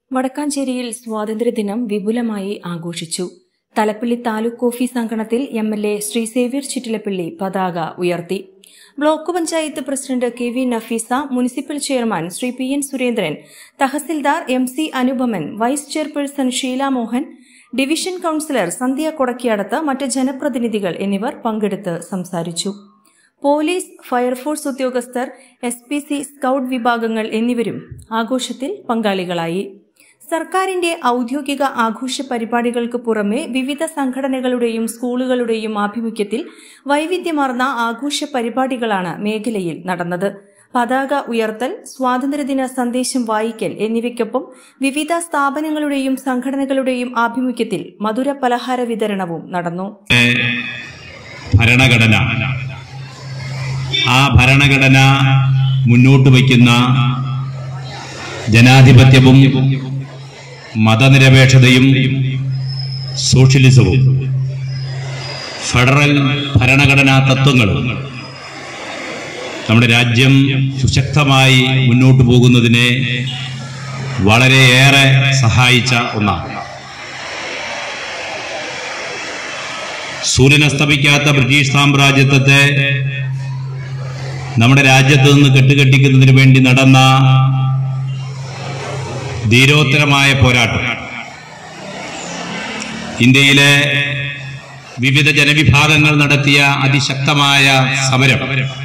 വടക്കാഞ്ചേരിയിൽ സ്വാതന്ത്ര്യദിനം വിപുലമായി ആഘോഷിച്ചു തലപ്പള്ളി താലൂക്ക് ഓഫീസ് അങ്കണത്തിൽ M L A Shri Xavier Chittilappilly പതാക ഉയർത്തി block panchayat president K V Nafeesa municipal chairman Shri P N Surendran tahsildar M C Anupaman vice chairperson Sheela Mohan division councillor Sandhya Kodakkiyadath മറ്റ് ജനപ്രതിനിധികൾ എന്നിവർ പങ്കെടുത്ത് സംസാരിച്ചു പോലീസ് ഫയർഫോഴ്സ് ഉദ്യോഗസ്ഥർ എസ് പി സി സ്കൌട്ട് വിഭാഗങ്ങൾ എന്നിവരും ആഘോഷത്തിൽ പങ്കാളികളായി സർക്കാരിന്റെ ഔദ്യോഗിക ആഘോഷ പരിപാടികൾക്ക് പുറമെ വിവിധ സംഘടനകളുടെയും സ്കൂളുകളുടെയും ആഭിമുഖ്യത്തിൽ വൈവിധ്യമാർന്ന ആഘോഷ പരിപാടികളാണ് മേഖലയിൽ നടന്നത് പതാക ഉയർത്തൽ സ്വാതന്ത്ര്യദിന സന്ദേശം വായിക്കൽ എന്നിവയ്ക്കൊപ്പം വിവിധ സ്ഥാപനങ്ങളുടെയും സംഘടനകളുടെയും ആഭിമുഖ്യത്തിൽ മധുര പലഹാര വിതരണവും നടന്നു ഭരണഘടന ആ ഭരണഘടന മുന്നോട്ട് വയ്ക്കുന്ന ജനാധിപത്യവും മതനിരപേക്ഷതയും സോഷ്യലിസവും ഫെഡറൽ ഭരണഘടനാ തത്വങ്ങളും നമ്മുടെ രാജ്യം സുശക്തമായി മുന്നോട്ട് പോകുന്നതിനെ വളരെയേറെ സഹായിച്ച ഒന്നാണ് സൂര്യനസ്തമിക്കാത്ത ബ്രിട്ടീഷ് സാമ്രാജ്യത്വത്തെ നമ്മുടെ രാജ്യത്ത് നിന്ന് കെട്ടുകെട്ടിക്കുന്നതിന് വേണ്ടി നടന്ന ധീരോത്തരമായ പോരാട്ടം ഇന്ത്യയിലെ വിവിധ ജനവിഭാഗങ്ങൾ നടത്തിയ അതിശക്തമായ സമരം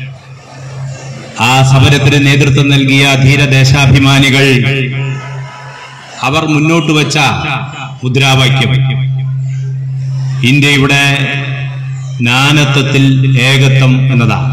ആ സമരത്തിന് നേതൃത്വം നൽകിയ ധീരദേശാഭിമാനികൾ അവർ മുന്നോട്ട് വച്ച മുദ്രാവാക്യം ഇന്ത്യയുടെ നാനത്വത്തിൽ ഏകത്വം എന്നതാണ്